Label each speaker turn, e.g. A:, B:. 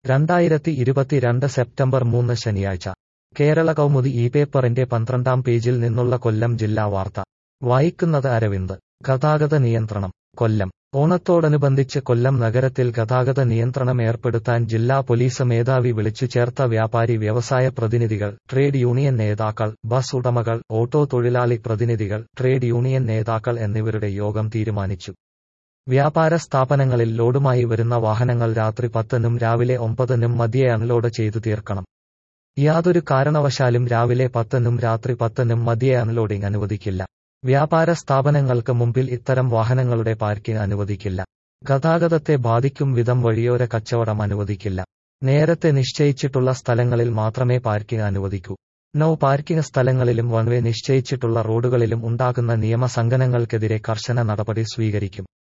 A: രണ്ടായിരത്തി ഇരുപത്തിരണ്ട് സെപ്റ്റംബർ മൂന്ന് ശനിയാഴ്ച കേരള കൗമുദി ഈ പേപ്പറിന്റെ പന്ത്രണ്ടാം പേജിൽ നിന്നുള്ള കൊല്ലം ജില്ലാ വാർത്ത വായിക്കുന്നത് അരവിന്ദ് ഗതാഗത നിയന്ത്രണം കൊല്ലം ഓണത്തോടനുബന്ധിച്ച് കൊല്ലം നഗരത്തിൽ ഗതാഗത നിയന്ത്രണം ഏർപ്പെടുത്താൻ ജില്ലാ പോലീസ് മേധാവി വിളിച്ചു ചേർത്ത വ്യാപാരി വ്യവസായ പ്രതിനിധികൾ ട്രേഡ് യൂണിയൻ നേതാക്കൾ ബസ് ഉടമകൾ ഓട്ടോ തൊഴിലാളി പ്രതിനിധികൾ ട്രേഡ് യൂണിയൻ നേതാക്കൾ എന്നിവരുടെ യോഗം തീരുമാനിച്ചു വ്യാപാര സ്ഥാപനങ്ങളിൽ ലോഡുമായി വരുന്ന വാഹനങ്ങൾ രാത്രി പത്തിനും രാവിലെ ഒമ്പതിനും മധ്യേ അൺലോഡ് ചെയ്തു തീർക്കണം യാതൊരു കാരണവശാലും രാവിലെ പത്തിനും രാത്രി പത്തിനും മധ്യേ അൺലോഡിംഗ് അനുവദിക്കില്ല വ്യാപാര സ്ഥാപനങ്ങൾക്ക് മുമ്പിൽ ഇത്തരം വാഹനങ്ങളുടെ പാർക്കിംഗ് അനുവദിക്കില്ല ഗതാഗതത്തെ ബാധിക്കും വിധം വഴിയോര കച്ചവടം അനുവദിക്കില്ല നേരത്തെ നിശ്ചയിച്ചിട്ടുള്ള സ്ഥലങ്ങളിൽ മാത്രമേ പാർക്കിംഗ് അനുവദിക്കൂ നോ പാർക്കിംഗ് സ്ഥലങ്ങളിലും വൺവേ നിശ്ചയിച്ചിട്ടുള്ള റോഡുകളിലും ഉണ്ടാകുന്ന നിയമസംഘനങ്ങൾക്കെതിരെ കർശന നടപടി സ്വീകരിക്കും